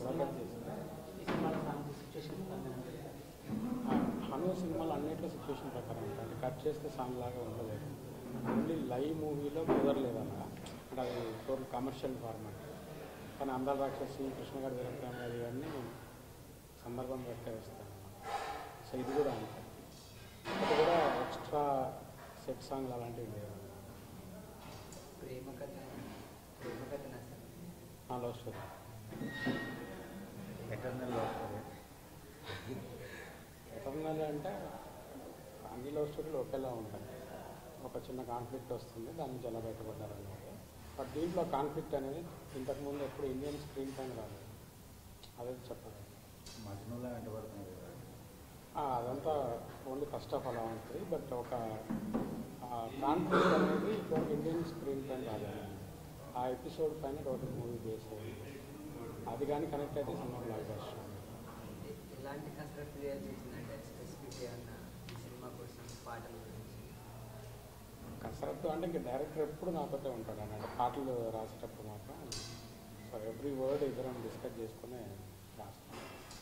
Broker చేశారు ఈ సినిమాలో సాంగ్ సిచ్యువేషన్ హను సినిమాలు అన్నింటిలో సిచ్యువేషన్ ప్రకారం ఉంటుంది అంటే కట్ చేస్తే సాంగ్ లాగా ఉండలేదు ఓన్లీ లైవ్ మూవీలో కుదరలేదు అలా అంటే అది టోటల్ కమర్షియల్ ఫార్మాట్ కానీ అందాల రాక్షసి కృష్ణగారి వీరప్రేమ గారి ఇవన్నీ సందర్భం పెట్టే వస్తాను సో ఇది కూడా అంతే అది కూడా ఎక్స్ట్రా సెట్ సాంగ్ అలాంటివి లేవు ప్రేమ కథ ప్రేమ కథనా సార్ నా లవ్ స్టోరీ ఎటర్నల్ వస్తుంది ఎటర్నల్ అంటే అన్ని లవ్ స్టోరీలు ఒకేలా ఉంటాయి ఒక చిన్న కాన్ఫ్లిక్ట్ వస్తుంది దాని నుంచి ఎలా బయటపడ్డారన్నమాట బట్ దీంట్లో కాన్ఫ్లిక్ట్ అనేది ఇంతకుముందు ఎప్పుడు ఇండియన్ స్క్రీన్ టైం రాలేదు అదే చెప్పదు మధ్యలో వెంటబడుతుంది కదా ఆ, అదంతా ఓన్లీ ఫస్ట్ ఆఫ్ అలా ఉంటుంది బట్ ఒక కాన్ఫ్లిక్ట్ అనేది ఇప్పుడు ఇండియన్ స్క్రీన్ టైం రాలేదు ఆ ఎపిసోడ్ పైన టోటల్ మూవీ బేస్ అయింది అది కానీ కనెక్ట్ అయితే సినిమా బ్లాక్ బస్టర్ ఎ- ఎలాంటి కసరత్తు చేయాల్సి వచ్చిందంటే స్పెసిఫిక్ ఏమన్నా ఈ సినిమా కోసం పాటల గురించి కసరత్తు అంటే ఇంక డైరెక్టర్ ఎప్పుడు నాతోటే ఉంటాడు అన్నట్టు పాటలు రాసేటప్పుడు మాత్రం సో ఎవ్రీ వర్డ్ ఇద్దరం డిస్కస్ చేసుకుని రాస్తాం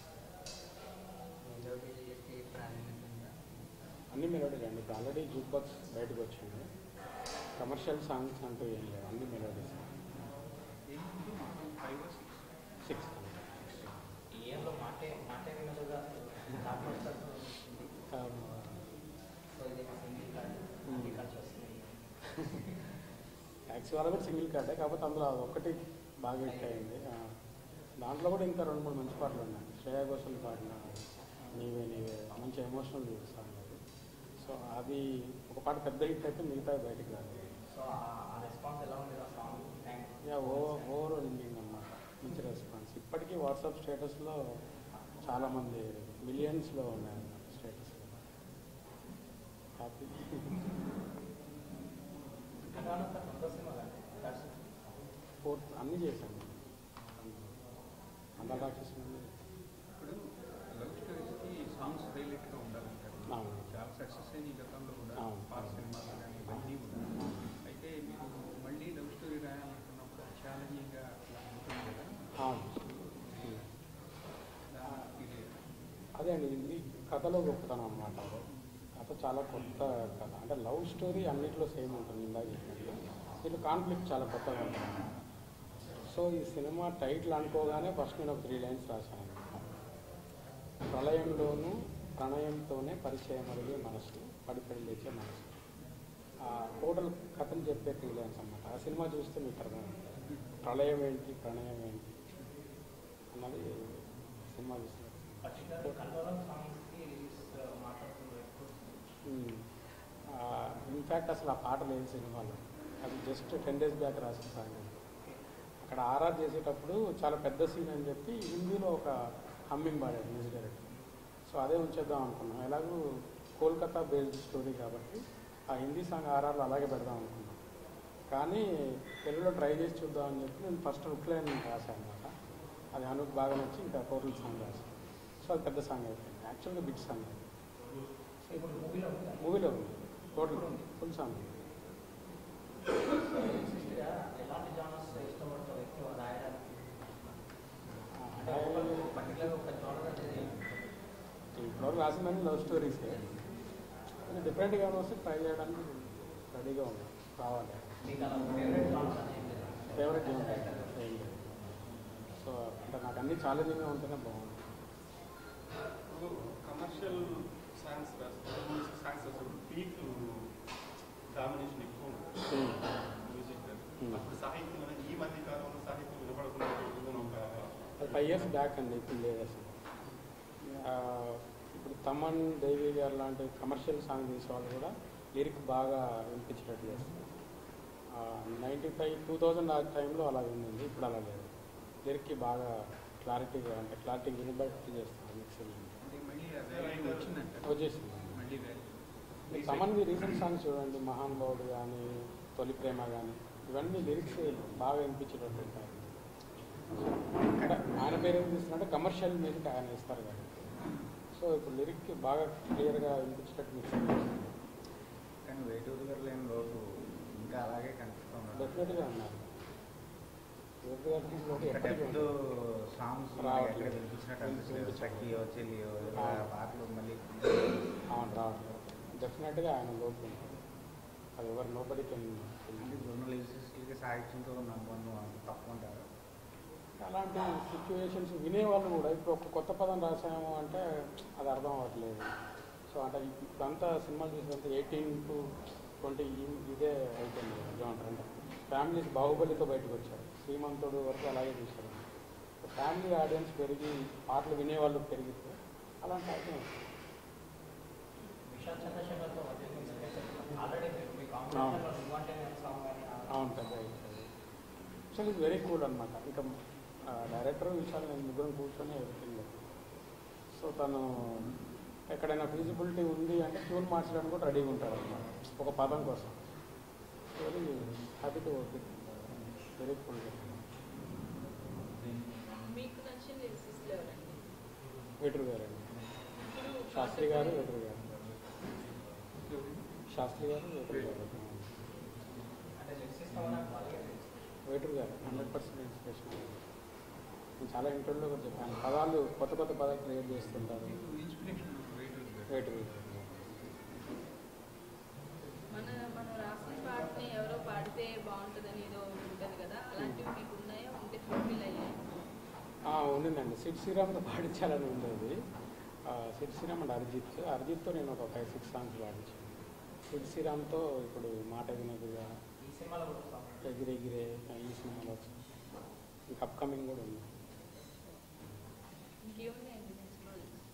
మెలోడీలకి ప్రాధాన్యత ఉందా అన్ని మెలోడీలు అండి ఇప్పుడు ఆల్రెడీ జూక్ బాక్స్ బయటకు వచ్చింది కమర్షియల్ సాంగ్స్ అంటూ ఏం లేవు అన్ని మెలోడీస్ సిక్స్ ఈ ఇయర్లో మాటే మాటే వినదుగా డాక్టర్ సో ఇది సింగిల్ కార్డ్ సింగిల్ కార్డ్స్ వస్తుంది ట్యాక్సీ వాళ్ళ కూడా సింగిల్ కార్డే కాకపోతే అందులో అది ఒక్కటి బాగా హిట్ అయింది ఆ, దాంట్లో కూడా ఇంకా రెండు మూడు మంచి పాటలు ఉన్నాయి శ్రేయా ఘోషల్ పాడిన నీవే నీవే మంచి ఎమోషనల్ సాంగ్ అది సో అది ఒక పాట పెద్ద హిట్ అయితే మిగతా బయటికి రాదు సో ఆ రెస్పాన్స్ ఎలా ఉంది ఆ song thank ya over overall ఇండింగ్ అన్నమాట మంచి రెస్పాన్స్ ఇప్పటికీ వాట్సాప్ స్టేటస్లో చాలామంది మిలియన్స్లో ఉన్నాయి అన్నమాట స్టేటస్ హ్యాపీ కొత్త సినిమా కానీ ఫోర్త్ అన్నీ చేశాను అంతా రాక్షసి ఇప్పుడు లవ్ స్టోరీస్కి సాంగ్స్ హైలైట్గా ఉండాలంటారు అవును. చాలా సక్సెస్ అయిన ఈ గతంలో కూడా అవును. పాత సినిమాలు కానీ ఇవన్నీ కూడా అయితే మీరు మళ్ళీ లవ్ స్టోరీ రాయాలనుకున్నప్పుడు ఛాలెంజింగ్గా అట్లా ఉంటుంది కదా దాన్ని ఫీల్ అయ్యారు అదే అండి ఇది కథలో గొప్పతనం అనమాట అది కథ చాలా కొత్త కథ అంటే లవ్ స్టోరీ అన్నిట్లో సేమ్ ఉంటుంది ఇందాక చెప్పినట్టు దీంట్లో కాన్ఫ్లిక్ట్ చాలా కొత్తగా ఉంటుంది సో ఈ సినిమా టైటిల్ అనుకోగానే ఫస్ట్ నేను ఒక త్రీ లైన్స్ రాశాను అన్నమాట. ప్రళయంలోనూ ప్రణయంతోనే పరిచయం అడిగే మనసు పడిపడి లేచే మనసు ఆ టోటల్ కథను చెప్పే త్రీ లైన్స్ అన్నమాట ఆ సినిమా చూస్తే మీకు అర్థమవుతుంది ప్రళయం ఏంటి ప్రణయం ఏంటి అన్నది సినిమా చూస్తే పర్టికులర్ కల్వరం సాంగ్స్కి రిలీజ్ మాట్లాడుతున్నారు ఎప్పుడు ఇన్ఫ్యాక్ట్ అసలు ఆ పాట లేదు సినిమాలో అది జస్ట్ టెన్ డేస్ బ్యాక్ రాసిన సాంగ్ అక్కడ ఆర్ఆర్ చేసేటప్పుడు చాలా పెద్ద సీన్ అని చెప్పి హిందీలో ఒక హమ్మింగ్ పాడాడు మ్యూజిక్ డైరెక్టర్ సో అదే ఉంచేద్దాం అనుకున్నాం ఎలాగూ కోల్కతా బేస్డ్ స్టోరీ కాబట్టి ఆ హిందీ సాంగ్ ఆర్ఆర్లో అలాగే పెడదాం అనుకున్నాం కానీ తెలుగులో ట్రై చేసి చూద్దాం అని చెప్పి నేను ఫస్ట్ రుక్ లైన్ రాశాను అనమాట అది అనుకు బాగా నచ్చి ఇంకా టోటల్ సాంగ్ రాశాను సో అది పెద్ద సాంగ్ అయిపోయింది యాక్చువల్గా బిగ్ సాంగ్ అది సో ఇప్పుడు మూవీలో ఉంది మూవీలో ఉంది టోటల్ ఫుల్ సాంగ్ సిస్టర్గా ఎలాంటి జానర్స్ ఇష్టపడతావు ఎక్కువ రాయడానికి అంటే ఒక పర్టికులర్ ఒక జానర్ అనేది ఇప్పుడు రాసిందని లవ్ స్టోరీస్ కానీ డిఫరెంట్గా వస్తే ట్రై చేయడానికి రెడీగా ఉంది కావాలి మీకు అలా ఫేవరెట్ జానర్ అనేది లేదా? ఫేవరెట్ ఏం లేదు సో అంటే నాకు అన్ని ఛాలెంజింగ్గా ఉంటేనే బాగుంది ఇప్పుడు కమర్షియల్ సాంగ్స్ రాస్తారు సాంగ్స్ రాస్తారు పీక్ డామినేషన్ ఎక్కువ ఉంటుంది మ్యూజిక్ Hmm. అప్పుడు సాహిత్యం అనేది ఈ మధ్య కాలంలో సాహిత్యం వినపడకుండా పోతుందని ఒక అది ఫైవ్ ఇయర్స్ బ్యాక్ అండి ఇప్పుడు లేదు అసలు ఆ, ఇప్పుడు తమన్ దేవి గారు లాంటి కమర్షియల్ సాంగ్ తీసేవాళ్ళు కూడా లిరిక్ బాగా వినిపించేటట్టు చేస్తారు నైంటీ ఫైవ్ టూ థౌజండ్ ఆ టైంలో అలా ఉండింది ఇప్పుడు అలా లేదు లిరిక్కి బాగా క్లారిటీగా అంటే క్లారిటీ వినబట్టి చేస్తారు మిక్సింగ్ అంటే మళ్ళీ ఆ value వచ్చిందంట వచ్చేసింది మళ్ళీ value. తమన్వి రీసెంట్ సాంగ్స్ చూడండి మహాన్ బావుడు కానీ తొలి ప్రేమ కానీ ఇవన్నీ లిరిక్స్ బాగా వినిపించేటట్టు ఉంటాయి అంటే ఆయన పేరు ఏం తీసుకుంటే కమర్షియల్ మ్యూజిక్ ఆయన ఇస్తారు కదా సో ఇప్పుడు లిరిక్ బాగా క్లియర్గా వినిపించేటట్టు మిక్స్ కానీ వేటూరు గారు లేని లోటు ఇంకా అలాగే కనిపిస్తున్నాడు డెఫినెట్గా ఉన్నారు వేటూరు గారి తీసినట్టు ఎప్పటికీ డెప్త్ ఉంటుంది. సాంగ్స్ రావట్లేదు. ఎక్కడ వినిపించినట్టు అనిపిస్తుంది చక్కియో చెల్లియో ఇలా ఆ. పాటలు మళ్ళీ అవును రావట్లేదు డెఫినెట్గా ఆయన లోటు ఉంటుంది అది ఎవరు నోబడి కెన్ అంటే ఇప్పుడున్న లిరిసిస్ట్లకి సాహిత్యంతో నమ్మను అంత తక్కువ ఉంటారు అలాంటి సిచ్యువేషన్స్ వినేవాళ్ళు కూడా ఇప్పుడు ఒక కొత్త పదం రాసాము అంటే అది అర్థం అవ్వట్లేదు సో అంటే ఇప్పుడంతా సినిమాలు చూసినంత ఎయిటీన్ టు ట్వంటీ ఇదే అయిపోయింది ఏమంటారు అంటే ఫ్యామిలీస్ బాహుబలితో బయటకు వచ్చారు శ్రీమంతుడు వరకు అలాగే చూశారు ఫ్యామిలీ ఆడియన్స్ పెరిగి పాటలు వినేవాళ్ళు పెరిగితే అలాంటి ఐటమ్ విశాల్ చంద్రశేఖర్తో ఆల్రెడీ మీ అవును. కాంపిటీషన్లో నువ్వంటే నేను సాంగ్ కానీ అవును పెద్ద యాక్చువల్ ఇస్ వెరీ కూల్ అనమాట ఇంకా డైరెక్టర్ విషయాలు నేను ముగ్గురం కూర్చొని ఎవ్రీథింగ్ సో తను ఎక్కడైనా ఫీజిబిలిటీ ఉంది అంటే ట్యూన్ మార్చడానికి కూడా రెడీగా ఉంటాడు అనమాట ఒక పదం కోసం very happy to work very cool మీకు నచ్చిన లిరిసిస్ట్లు ఎవరండి వెటర్ గారు అండి ఇప్పుడు శాస్త్రి గారు వెటర్ గారు శాస్త్రి గారు వెటర్ గారు అంటే లిరిసిస్తామని వాళ్ళకే తెలుసు వెయిటర్ గారు హండ్రెడ్ పర్సెంట్ ఇన్స్పిరేషన్ నేను చాలా ఇంటర్వ్యూలో కూడా చెప్పాను పదాలు కొత్త కొత్త పదాలు క్రియేట్ చేస్తుంటారు ఇన్స్పిరేషన్ వెయిటర్ వెయిటర్ మన మనం రాసిన పాటని ఎవరో పాడితే బాగుంటుందని ఏదో ఒకటి ఉంటుంది కదా అలాంటివి మీకు ఉన్నాయా ఉంటే ఫుల్ఫిల్ అయ్యాయి ఉండిందండి సిడ్ శ్రీరామ్తో పాడించాలని ఉండేది ఆ, సిడ్ శ్రీరామ్ అండ్ అరిజిత్ అరిజిత్తో నేను ఒక ఫైవ్ సిక్స్ సాంగ్స్ పాడించాను సిడ్ శ్రీరామ్తో ఇప్పుడు మాట వినదుగా ఈ సినిమాలో కూడా సాంగ్ ఎగిరెగిరే ఈ సినిమాలో వచ్చింది ఇంకా అప్కమింగ్ కూడా ఉంది ఇంకేమున్నాయండి నెక్స్ట్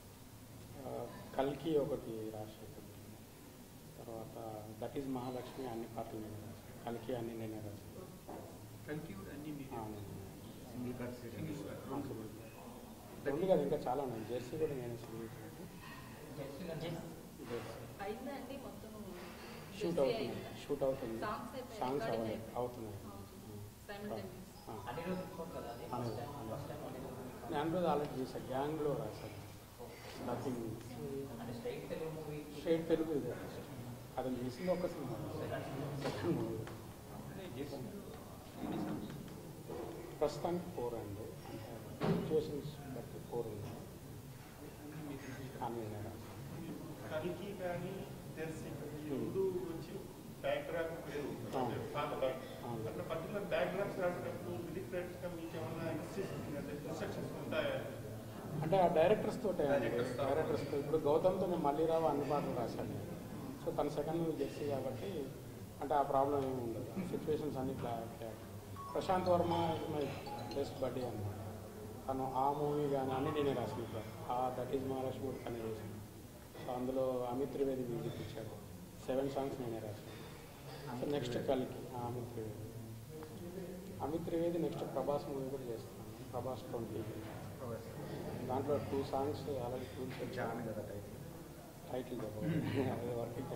ఆ, కల్కి ఒకటి రాశాను తర్వాత దట్ ఈజ్ మహాలక్ష్మి అన్ని పాటలు నేను రాశాను కల్కి అన్ని నేనే రాశాను కలికి కూడా అన్ని మీరు అవును. సింగిల్ కట్ సింగిల్ అవును. ఉంది కదా ఇంకా చాలా ఉన్నాయి జెర్సీ కూడా నేను సింగిల్ జెర్సీ కానీ అయిందా అండి మొత్తం షూట్ జెర్సీ అవుతుంది అయిందా? షూట్ అవుతుంది సాంగ్స్ అయిపోయాయి, సాంగ్స్ recording అవ్వలేదు అయిపోయాయి. అవుతున్నాయి అవుతుంది. Simultaneous. ఆ. అన్ని రోజులు తీసుకోండి కదా అది ఫస్ట్ టైం ఫస్ట్ టైం అన్ని రోజులు నేను అన్ని రోజు ఆల్రెడీ చేశాను గ్యాంగ్లో రాశాను నథింగ్ అంటే straight Telugu movie straight Telugu ఇదే అది చేసింది ఒక సినిమా సెకండ్ మూవీ అంటే జెర్సీలో ఎన్ని songs? ప్రస్తుతానికి ఫోర్ అండి సిచ్యువేషన్స్ బట్టి ఫోర్ ఉంది అన్ని మీరు రాశారు. అన్ని నేను రాశాను కలికి కానీ జెర్సీ ఈ రెండు వచ్చి బ్యాక్ డ్రాప్ వేరు అవును. పాత బ్యాక్ అవును. అట్లా పర్టికులర్ బ్యాక్ డ్రాప్స్ రాసినప్పుడు లిరిక్ రైటర్స్ గా మీకు ఏమన్నా ఇన్స్ట్రక్షన్స్ ఉంటాయా అంటే ఆ డైరెక్టర్స్ తోటే Directors తో. డైరెక్టర్స్ ఇప్పుడు గౌతమ్తో నేను మళ్ళీ రావు అన్ని పాటలు రాశాను నేను. సో తన సెకండ్ మూవీ జెర్సీ కాబట్టి అంటే ఆ ప్రాబ్లం ఏమి ఉండదు సిచ్యువేషన్స్ అన్ని clear Prashanth Varma is my best buddy అన్నమాట తను ఆ మూవీ కానీ అన్ని నేనే రాసిన ఇప్పుడు ఆ దట్ ఈజ్ మహాలక్ష్మి కూడా తనే చేశాను సో అందులో అమిత్ త్రివేది మ్యూజిక్ ఇచ్చాడు సెవెన్ సాంగ్స్ నేనే రాశాను సో నెక్స్ట్ కలికి ఆ అమిత్ త్రివేది అమిత్ త్రివేది నెక్స్ట్ ప్రభాస్ మూవీ కూడా చేస్తున్నాను ప్రభాస్ ట్వంటీ దాంట్లో టూ సాంగ్స్ ఆల్రెడీ టూల్స్ చాలా కదా టైటిల్ టైటిల్ చెప్పండి అది వర్కింగ్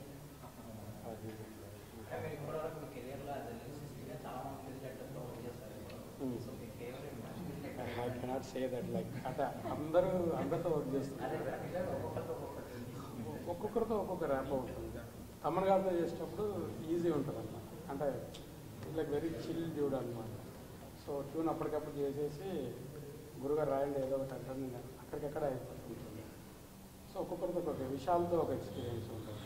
అది ఇంకా మీరు ఇప్పటివరకు మీ కెరియర్లో యాజ్ లిరిసిస్ట్గా చాలా మంది మ్యూజిక్ డైరెక్టర్స్తో వర్క్ చేస్తారు Hmm. సో మీ favourite I cannot say that like అంటే అందరూ అందరితో వర్క్ అదే చేస్తున్నారు అట్లా ఒక్కొక్కరితో ఒక్కొక్కటి ఒక్కొక్కరితో ఒక్కొక్క ర్యాప్ ఉంటుంది తమన్ గారితో చేసేటప్పుడు ఈజీ ఉంటుంది అన్నమాట అంటే లైక్ వెరీ చిల్ డ్యూడ్ అనమాట సో ట్యూన్ అప్పటికప్పుడు చేసేసి గురుగారు రాయండి ఏదో ఒకటి అంటే నేను అక్కడికక్కడ అయిపోతుంటుంది సో ఒక్కొక్కరితో ఒక్కొక్క విషయాలతో ఒక ఎక్స్పీరియన్స్ ఉంటుంది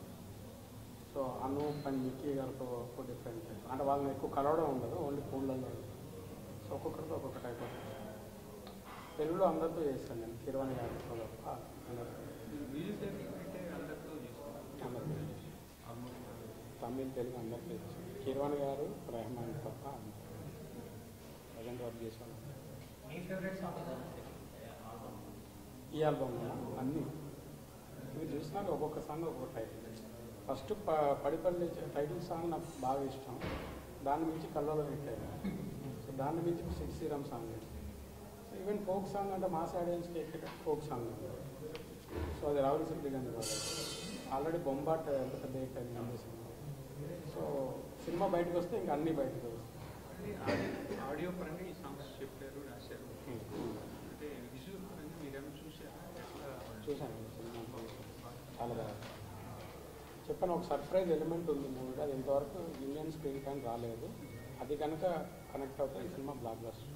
సో అనూప్ అండ్ మిక్కీ గారితో ఒక డిఫరెంట్ అంటే వాళ్ళని ఎక్కువ కలవడం ఉండదు ఓన్లీ ఫోన్లలో సో ఒక్కొక్కరితో ఒక్కొక్క టైప్ ఆఫ్ తెలుగులో అందరితో చేస్తాను నేను కిరవాణి గారితో తప్ప అందరితో మ్యూజిక్ డైరెక్టర్ అంటే అందరితో చేస్తారు అందరితో ఆల్మోస్ట్ తమిళ్ తెలుగు అందరితో చేస్తాను కిరవాణి గారు రెహమాన్ తప్ప ప్రజెంట్ వర్క్ చేశాను మీ ఫేవరెట్ సాంగ్ ఏదంటే ఆల్బమ్ ఈ ఆల్బమ్ అన్నీ మీరు చూసినాక ఒక్కొక్క సాంగ్ ఒక్కొక్క టైటిల్ ఫస్ట్ ప పడిపల్లి టైటిల్ సాంగ్ నాకు బాగా ఇష్టం దాని మించి కళ్ళలో పెట్టాను సో దాని మించి సిక్స్ Sriram song so even folk song అంటే మాస్ ఆడియన్స్కి ఎక్కడ ఫోక్ సాంగ్ సో అది రాహుల్ సిద్ధి గాంధీ ఆల్రెడీ బొంబాట్ ఎంత పెద్ద హిట్ అయింది నంది సినిమా సో సినిమా బయటకు వస్తే ఇంకా అన్నీ బయటకు వస్తాయి ఆడియో ఆడియో పరంగా ఈ సాంగ్స్ చెప్పారు రాశారు అంటే విజువల్ పరంగా మీరేమైనా చూసారా ఎట్లా చూశాను సినిమా చాలా బాగా చెప్పాను ఒక సర్ప్రైజ్ ఎలిమెంట్ ఉంది మూవీలో అది ఇంతవరకు ఇండియన్ స్క్రీన్ టైం రాలేదు అది కనుక కనెక్ట్ అవుతుంది ఈ సినిమా బ్లాక్ బస్టర్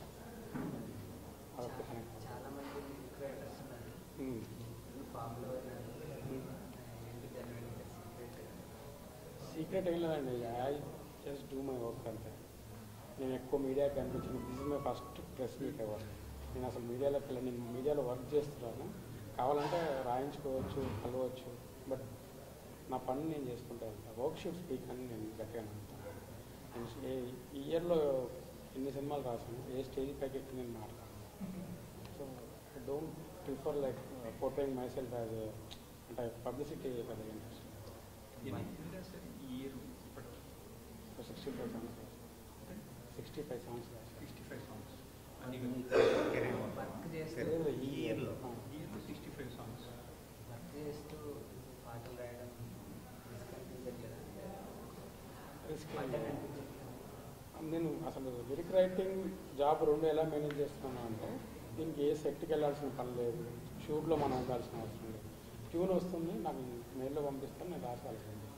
అదొక కనెక్ట్ చాలా మంది క్రియేటర్స్ ఉన్నారు ఫామ్లో ఏంటి దాని వెనుక సీక్రెట్ సీక్రెట్ ఏం లేదండి I just do my work అంతే నేను ఎక్కువ మీడియాకి కనిపించిన this is my first press meet ever నేను అసలు మీడియాలోకి వెళ్ళి నేను మీడియాలో వర్క్ చేస్తున్నాను కావాలంటే రాయించుకోవచ్చు కలవచ్చు బట్ నా పని నేను చేసుకుంటా ఉంటాను వర్క్ షూట్ స్పీక్ అని నేను గట్టిగా నమ్ముతాను నేను ఏ ఈ ఇయర్లో ఎన్ని సినిమాలు రాసాను ఏ స్టేజ్ పైకి ఎక్కి నేను మాట్లాడాను so I don't prefer like portraying my myself అంటే పబ్లిసిటీ కదా ఇంట్రెస్ట్ ఎన్ని ఎన్ని రాశారు ఈ ఇయర్ ఇప్పటికి sixty five songs sixty five songs sixty five songs అన్ని వర్క్ చేస్తూ తెలియదు ఈ yearలో. ఈ ఇయర్లో సిక్స్టీ ఫైవ్ సాంగ్స్ వర్క్ చేస్తూ పాటలు రాయడం రిస్క్ అనిపించట్లేదా అంటే అనిపించట్లేదు నేను అసలు లిరిక్ రైటింగ్ జాబ్ రెండు ఎలా మేనేజ్ చేస్తున్నాను అంటే దీనికి ఏ సెట్కి వెళ్ళాల్సిన పని లేదు షూట్లో మనం ఉండాల్సిన అవసరం లేదు ట్యూన్ వస్తుంది నాకు మెయిల్లో పంపిస్తాను నేను రాసాల్సింది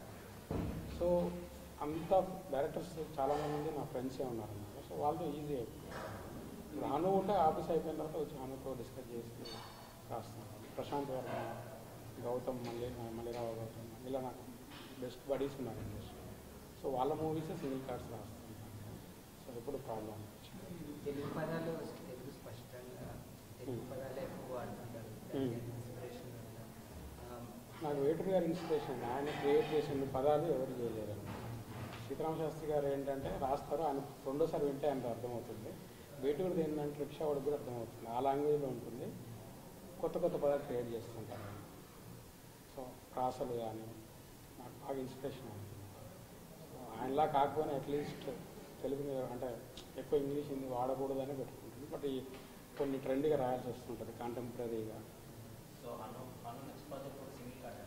సో అంత డైరెక్టర్స్ చాలామంది నా ఫ్రెండ్సే ఉన్నారు అన్నమాట సో వాళ్ళతో ఈజీ అయిపోయింది ఇప్పుడు అను ఉంటే ఆఫీస్ అయిపోయిన తర్వాత వచ్చి అనుతో డిస్కస్ చేసి రాస్తాను ప్రశాంత్ వర్మ గౌతమ్ మళ్ళీ మల్లిరావు గౌతమ్ ఇలా నాకు బెస్ట్ బడీస్ ఉన్నారు ఇండస్ట్రీ సో వాళ్ళ మూవీసే సింగిల్ కార్డ్స్ రాస్తాను సో ఎప్పుడు ప్రాబ్లం తెలుగు పదాలు తెలుగు స్పష్టంగా తెలుగు పదాలే ఎక్కువ వాడుతుంటారు Hmm. ఇన్స్పిరేషన్ నాకు వేటూరు గారి ఇన్స్పిరేషన్ ఆయన క్రియేట్ చేసిన పదాలు ఎవరు చేయలేరు సీతారామ శాస్త్రి గారు ఏంటంటే రాస్తారు ఆయన రెండోసారి వింటే ఆయనకు అర్థమవుతుంది వేటూరుది ఏంటంటే రిక్షా వాడికి కూడా అర్థమవుతుంది ఆ లాంగ్వేజ్లో ఉంటుంది కొత్త కొత్త పదాలు క్రియేట్ చేస్తుంటారు ఆయన. సో ప్రాసలు కానీ నాకు బాగా ఇన్స్పిరేషన్ అవుతుంది సో ఆయనలా కాకపోయినా అట్లీస్ట్ తెలుగు మీద అంటే ఎక్కువ ఇంగ్లీష్ హిందీ వాడకూడదని పెట్టుకుంటుంది బట్ ఈ కొన్ని ట్రెండ్గా రాయాల్సి వస్తుంటుంది కాంటెంపరీగా సో అను అను నెక్స్ట్ ప్రాజెక్ట్ కూడా సింగిల్ కార్డ్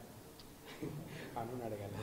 అని అడగాలి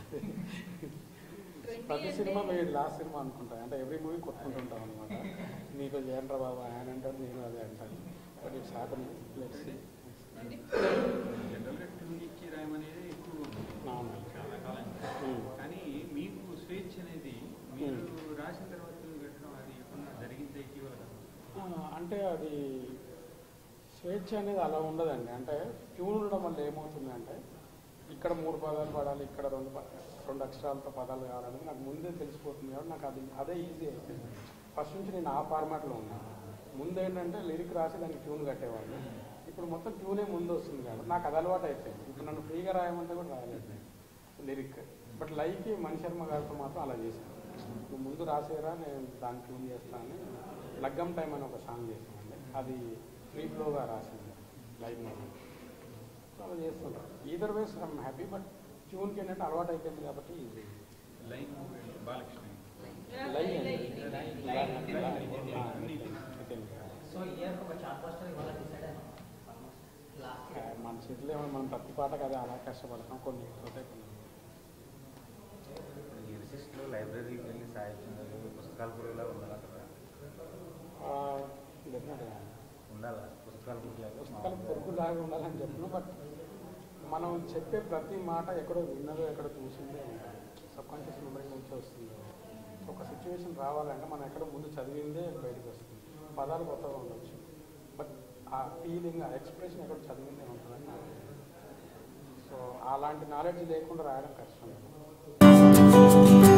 Twenty ప్రతి అంటే- సినిమా మీరు లాస్ట్ సినిమా అనుకుంటా అంటే ఎవ్రీ మూవీ కొట్టుకుంటుంటాం అనమాట నీకు జయండ్ర బాబు ఆయన అంటాడు నేను అదే అంటాను బట్ ఇట్స్ హ్యాపన్ లెట్స్ అంటే జనరల్గా ట్యూన్ ఇచ్చి రాయమనేది ఎక్కువ ఉంటుంది నార్మల్ చాలా కాలం కానీ మీకు స్వేచ్ఛ అనేది మీరు రాసిన తర్వాత పెట్టడం అది ఎప్పుడన్నా జరిగిందే ఇటీవల అంటే అది స్వేచ్ఛ అనేది అలా ఉండదండి అంటే ట్యూన్ ఉండడం వల్ల ఏమవుతుంది అంటే ఇక్కడ మూడు పదాలు పడాలి ఇక్కడ రెండు ప- రెండు అక్షరాలతో పదాలు కావాలని నాకు ముందే తెలిసిపోతుంది కాబట్టి నాకు అది అదే ఈజీ అయిపోయింది ఫస్ట్ నుంచి నేను ఆ ఫార్మాట్లో ఉన్నాను ముందు ఏంటంటే లిరిక్ రాసి దానికి ట్యూన్ కట్టేవాళ్ళు ఇప్పుడు మొత్తం ట్యూనే ముందు వస్తుంది కాబట్టి నాకు అది అలవాటు అయిపోయింది ఇప్పుడు నన్ను ఫ్రీగా రాయమంటే కూడా రాయలేదు lyric but like Mani Sharma గారితో మాత్రం అలా చేశాను నువ్వు ముందు రాసేరా నేను దాన్ని ట్యూన్ చేస్తానని లగ్గం టైం అని ఒక సాంగ్ చేసామండి అది ఫ్రీ ఫ్లోగా రాసింది లైవ్ మీద సో అలా చేస్తుంటారు either ways I'm happy but ట్యూన్కి ఏంటంటే అలవాటు అయిపోయింది కాబట్టి easy line Balakrishna live so year ఒక చార్ట్ పోస్టర్ ఇవాళ డిసైడ్ అయినా లాస్ట్ మన చేతిలో ఏమో మనం ప్రతి పాటకు అదే అలా కష్టపడతాం కొన్ని పోతాయి కొన్ని లిరిసిస్ట్లో లైబ్రరీకి వెళ్ళి సాహిత్యం చదివి పుస్తకాలు కూడా ఇలా ఉండాలంటారా డెఫినెట్గా ఉండాలా పుస్తకాలు కూడా పుస్తకాలు పొరుగు దాగి ఉండాలని చెప్పిన బట్ మనం చెప్పే ప్రతి మాట ఎక్కడో విన్నదో ఎక్కడో చూసిందే సబ్ కాన్షియస్ మెమరీ నుంచి వస్తుంది సో ఒక సిచ్యువేషన్ రావాలంటే మనం ఎక్కడో ముందు చదివిందే బయటకు వస్తుంది పదాలు కొత్తగా ఉండొచ్చు బట్ ఆ ఫీలింగ్ ఆ ఎక్స్ప్రెషన్ ఎక్కడ చదివిందే ఉంటుందని నాకు తెలియదు. సో అలాంటి నాలెడ్జ్ లేకుండా రాయడం కష్టం